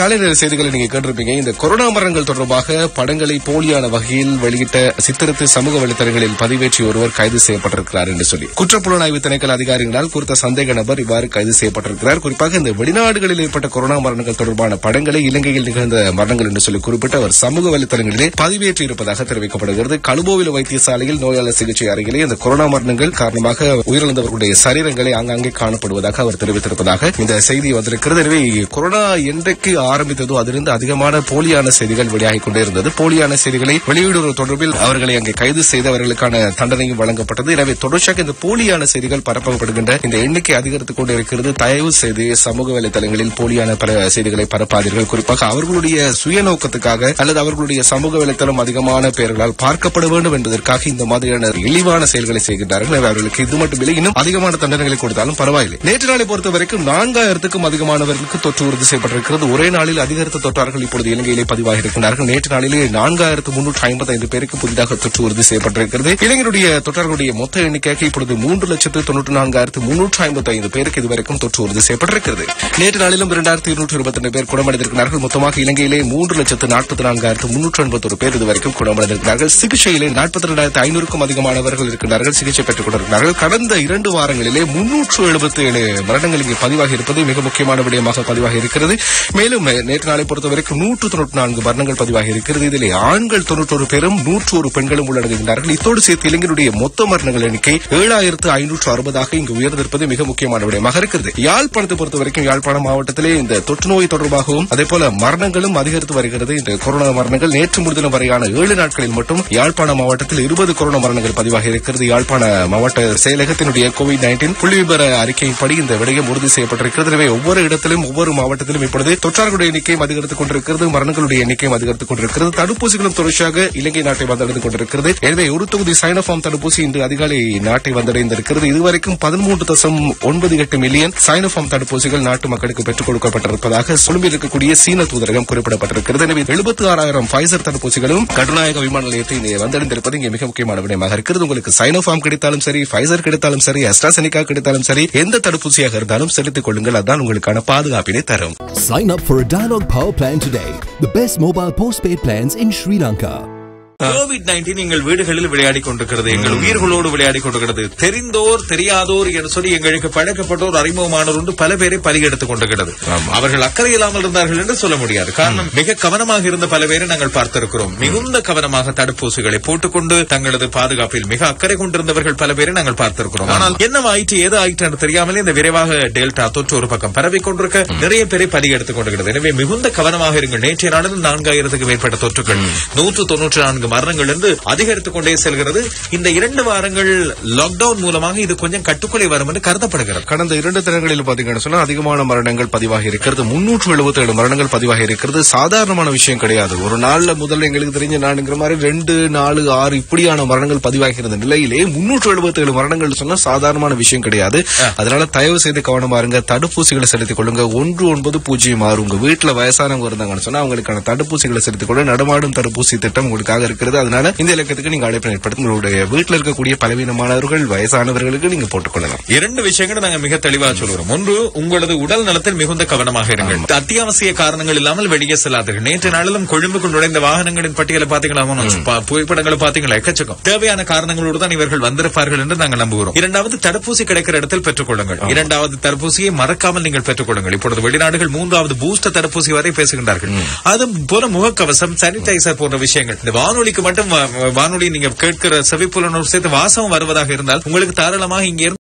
காலை நேர செய்திகளை நீங்க கேட்டிருப்பீங்க இந்த கொரோனா மரணங்கள் தொடர்பாக படங்களை போலியான வகையில் வெளியிட்ட சித்தரித்து சமூக வலைதளங்களில் பதிவேற்றி ஒருவர் கைது செய்யப்பட்டிருக்கிறார் என்று சொல்லி குற்றப்புலனாய்வு திணைக்கள அதிகாரிகளால் குறித்த சந்தேக நபர் இவ்வாறு கைது செய்யப்பட்டிருக்கிறார் குறிப்பாக இந்த வெளிநாடுகளில் ஏற்பட்ட கொரோனா மரணங்கள் தொடர்பான படங்களை இலங்கையில் நிகழ்ந்த மரணங்கள் என்று சொல்லி குறிப்பிட்டு அவர் சமூக வலைதளங்களிலே பதிவேற்றி இருப்பதாக தெரிவிக்கப்படுகிறது கழுபோவில் வைத்தியசாலையில் நோயாளர் சிகிச்சை அறையிலே இந்த கொரோனா மரணங்கள் காரணமாக உயிரிழந்தவர்களுடைய சரீரங்களை ஆங்காங்கே காணப்படுவதாக அவர் தெரிவித்திருப்பதாக இந்த செய்தி வந்திருக்கிறது எனவே கொரோனா என்றைக்கு ஆரம்பித்ததோ அதிலிருந்து அதிகமான போலியான செய்திகள் வெளியாகிக் கொண்டே இருந்தது போலியான செய்திகளை வெளியிடுவது தொடர்பில் அவர்களை அங்கே கைது செய்து அவர்களுக்கான தண்டனையும் வழங்கப்பட்டது எனவே தொடர்ச்சியாக இந்த போலியான செய்திகள் பரப்பப்படுகின்ற இந்த எண்ணிக்கை அதிகரித்துக் கொண்டே இருக்கிறது தயவு செய்து சமூக வலைதளங்களில் போலியான பல செய்திகளை பரப்பாதீர்கள் குறிப்பாக அவர்களுடைய சுயநோக்கத்துக்காக அல்லது அவர்களுடைய சமூக வலைதளம் அதிகமான பெயர்களால் பார்க்கப்பட வேண்டும் என்பதற்காக இந்த மாதிரியான இழிவான செயல்களை செய்கின்றார்கள் எனவே அவர்களுக்கு இது மட்டுமில்லை இன்னும் அதிகமான தண்டனைகளை கொடுத்தாலும் பரவாயில்லை நேற்று நாளை பொறுத்த வரைக்கும் நான்காயிரத்துக்கும் அதிகமானவர்களுக்கு தொற்று உறுதி செய்யப்பட்டிருக்கிறது ஒரே நாளில் அதிகரித்த தொற்றார்கள் இப்பொழுது இலங்கையிலே பதிவாகி இருக்கிறார்கள் நேற்று நாளிலே நான்காயிரத்து முன்னூற்று ஐம்பத்தைந்து பேருக்கு புதிதாக தொற்று உறுதி செய்யப்பட்டிருக்கிறது இளைஞருடைய தொற்றார்களுடைய மொத்த எண்ணிக்கையாக இப்பொழுது மூன்று லட்சத்து தொன்னூற்று நான்காயிரத்து முன்னூற்று ஐம்பத்தி ஐந்து பேருக்கு இதுவரைக்கும் தொற்று உறுதி செய்யப்பட்டிருக்கிறது நேற்று நாளிலும் இரண்டாயிரத்தி இருநூற்று இருபத்தி ரெண்டு பேர் குணமடைந்திருக்கிறார்கள் மொத்தமாக இலங்கையிலே மூன்று லட்சத்து நாற்பத்தி நான்காயிரத்து முன்னூற்று எண்பத்தொரு பேர் இதுவரைக்கும் குணமடைந்திருக்கிறார்கள் சிகிச்சையிலே நாற்பத்தி இரண்டாயிரத்து ஐநூறுக்கும் அதிகமானவர்கள் இருக்கிறார்கள் சிகிச்சை பெற்றுக் கொண்டிருக்கிறார்கள் கடந்த இரண்டு வாரங்களிலே முன்னூற்று எழுபத்தி ஏழு மரணங்கள் இங்கே பதிவாகி இருப்பது மிக முக்கியமான விடயமாக பதிவாகி இருக்கிறது மேலும் நேற்று நாளை பொறுத்தவரைக்கும் நூற்று தொன்னூற்று நான்கு மரணங்கள் பதிவாகி இருக்கிறது இதிலே ஆண்கள் தொன்னூற்றொரு பேரும் நூற்று ஒரு பெண்களும் உள்ளடங்குகின்றார்கள் இத்தோடு சேர்த்து இளைஞருடைய மொத்த மரணங்கள் எண்ணிக்கை ஏழாயிரத்து ஐநூற்று அறுபதாக இங்கு உயர்ந்திருப்பது மிக முக்கியமான விடயமாக இருக்கிறது யாழ்ப்பாணத்தை பொறுத்தவரைக்கும் யாழ்ப்பாணம் மாவட்டத்திலே இந்த தொற்று நோய் தொடர்பாகவும் அதே போல மரணங்களும் அதிகரித்து வருகிறது இந்த கொரோனா மரணங்கள் நேற்று முன்தினம் வரையான ஏழு நாட்களில் மட்டும் யாழ்ப்பாண மாவட்டத்தில் இருபது கொரோனா மரணங்கள் பதிவாகி இருக்கிறது யாழ்ப்பாண மாவட்ட செயலகத்தினுடைய கோவிட் நைன்டீன் புள்ளி விபர அறிக்கையின்படி இந்த விடயம் உறுதி செய்யப்பட்டிருக்கிறது எனவே ஒவ்வொரு இடத்திலும் ஒவ்வொரு மாவட்டத்திலும் இப்பொழுது தொற்றார்களுடைய எண்ணிக்கையும் அதிகரித்துக் கொண்டிருக்கிறது மரணங்களுடைய எண்ணிக்கையும் அதிகரித்துக் கொண்டிருக்கிறது தடுப்பூசிகளும் தொடர்ச்சியாக இலங்கை நாட்டை வந்தடைந்து கொண்டிருக்கிறது எனவே ஒரு தொகுதி சைனோஃபார்ம் தடுப்பூசி இன்று அதிகாலை நாட்டை வந்தடைந்திருக்கிறது இதுவரைக்கும் பதிமூன்று தசம் ஒன்பது எட்டு மில்லியன் சைனோஃபார்ம் தடுப்பூசிகள் நாட்டு மக்களுக்கு பெற்றுக் கொடுக்கப்பட்டிருப்பதாக கொழும்பில் இருக்கக்கூடிய சீன தூதரகம் குறிப்பிடப்பட்டிருக்கிறது எனவே எழுபத்தி ஆறாயிரம் பைசர் தடுப்பூசிகளும் கட்டுநாயக விமான நிலையத்தை இங்கே வந்தடைந்திருப்பது இங்கே மிக முக்கியமான விடயமாக இருக்கிறது உங்களுக்கு சைனோஃபார்ம் கிடைத்தாலும் சரி பைசர் கிடைத்தாலும் சரி அஸ்ட்ராசெனிகா கிடைத்தாலும் சரி எந்த தடுப்பூசியாக இருந்தாலும் செலுத்திக் கொள்ளுங்கள் அதான் உங்களுக்கான பாதுகாப்பினை தரும் Sign up for a Dialog Power plan today. The best mobile postpaid plans in Sri Lanka. Covid nineteen எங்கள் வீடுகளில் விளையாடி கொண்டிருக்கிறது எங்கள் உயிர்களோடு விளையாடி கொண்டிருக்கிறது தெரிந்தோர் தெரியாதோர் என்று சொல்லி எங்களுக்கு பழக்கப்பட்டோர் அறிமுகமானோர் உண்டு பல பேரை பலியெடுத்துக் கொண்டிருக்கிறது அவர்கள் அக்கறை இல்லாமல் இருந்தார்கள் என்று சொல்ல முடியாது காரணம் மிக கவனமாக இருந்த பல பேரை நாங்கள் பார்த்திருக்கிறோம் மிகுந்த கவனமாக தடுப்பூசிகளை போட்டுக்கொண்டு தங்களது பாதுகாப்பில் மிக அக்கறை கொண்டிருந்தவர்கள் பல பேரை நாங்கள் பார்த்திருக்கிறோம் ஆனால் என்ன ஆயிற்று ஏதோ ஆயிற்று என்று தெரியாமலே இந்த விரைவாக டெல்டா தொற்று ஒரு பக்கம் பரவி கொண்டிருக்க நிறைய பேரை பலியெடுத்துக் கொண்டிருக்கிறது எனவே மிகுந்த கவனமாக இருங்கள் நேற்றைய நாளில் நான்காயிரத்துக்கு மேற்பட்ட தொற்றுகள் நூற்று தொன்னூற்றி நான்கு மரணங்கள் என்று அதிகரித்துக் கொண்டே செல்கிறது இந்த இரண்டு வாரங்கள் லாக்டவுன் மூலமாக இது கொஞ்சம் கட்டுக்குள்ளே வரும் என்று கருதப்படுகிறது கடந்த இரண்டு தினங்களில் பாத்தீங்கன்னு சொன்னா அதிகமான மரணங்கள் பதிவாகி இருக்கிறது முன்னூற்று எழுபத்தி ஏழு மரணங்கள் பதிவாகி இருக்கிறது சாதாரணமான விஷயம் கிடையாது ஒரு நாள்ல முதல்ல எங்களுக்கு தெரிஞ்ச நாடுங்கிற மாதிரி ரெண்டு நாலு ஆறு இப்படியான மரணங்கள் பதிவாகி இருந்த நிலையிலே முன்னூற்று எழுபத்தி ஏழு மரணங்கள் சொன்னா சாதாரணமான விஷயம் கிடையாது அதனால தயவு செய்து கவனமா இருங்க தடுப்பூசிகளை செலுத்திக் கொள்ளுங்க ஒன்று ஒன்பது பூஜ்ஜியம் ஆறு உங்க வீட்டுல வயசானவங்க இருந்தாங்கன்னு சொன்னா அவங்களுக்கான தடுப்பூசிகளை செலுத்திக் கொள்ள நடமாடும் தடுப்பூசி திட்டம் உங்களுக்காக இருக்கிறது அதனால இந்த இலக்கத்துக்கு நீங்க அழைப்பு ஏற்படுத்தி உங்களுடைய வீட்டில் இருக்கக்கூடிய பலவீனமானவர்கள் வயசானவர்களுக்கு நீங்க போட்டுக்கொள்ளலாம் இரண்டு விஷயங்களை நாங்க மிக தெளிவாக சொல்கிறோம் ஒன்று உங்களது உடல் நலத்தில் மிகுந்த கவனமாக இருங்கள் அத்தியாவசிய காரணங்கள் இல்லாமல் வெளியே செல்லாதீர்கள் நேற்று நாளிலும் கொழும்புக்கு நுழைந்த வாகனங்களின் பட்டியலை பாத்தீங்களா மனோஜ்? பா- புகைப்படங்களை பாத்தீங்களா எக்கச்சக்கம் தேவையான காரணங்களோடு தான் இவர்கள் வந்திருப்பார்கள் என்று நாங்கள் நம்புகிறோம் இரண்டாவது தடுப்பூசி கிடைக்கிற இடத்தில் பெற்றுக் கொள்ளுங்கள் இரண்டாவது தடுப்பூசியை மறக்காமல் நீங்கள் பெற்றுக் கொள்ளுங்கள் இப்பொழுது வெளிநாடுகள் மூன்றாவது பூஸ்டர் தடுப்பூசி வரை பேசுகின்றார்கள் அது போல முகக்கவசம் சானிடைசர் போன்ற விஷயங்கள் இந்த வானொலிக்கு மட்டும் வா- வானொலி நீங்க கேட்கிற செவிப்புலனோடு சேர்த்து வாசம் வருவதாக இருந்தால் உங்களுக்கு தாராளமாக இங்கே இருந்து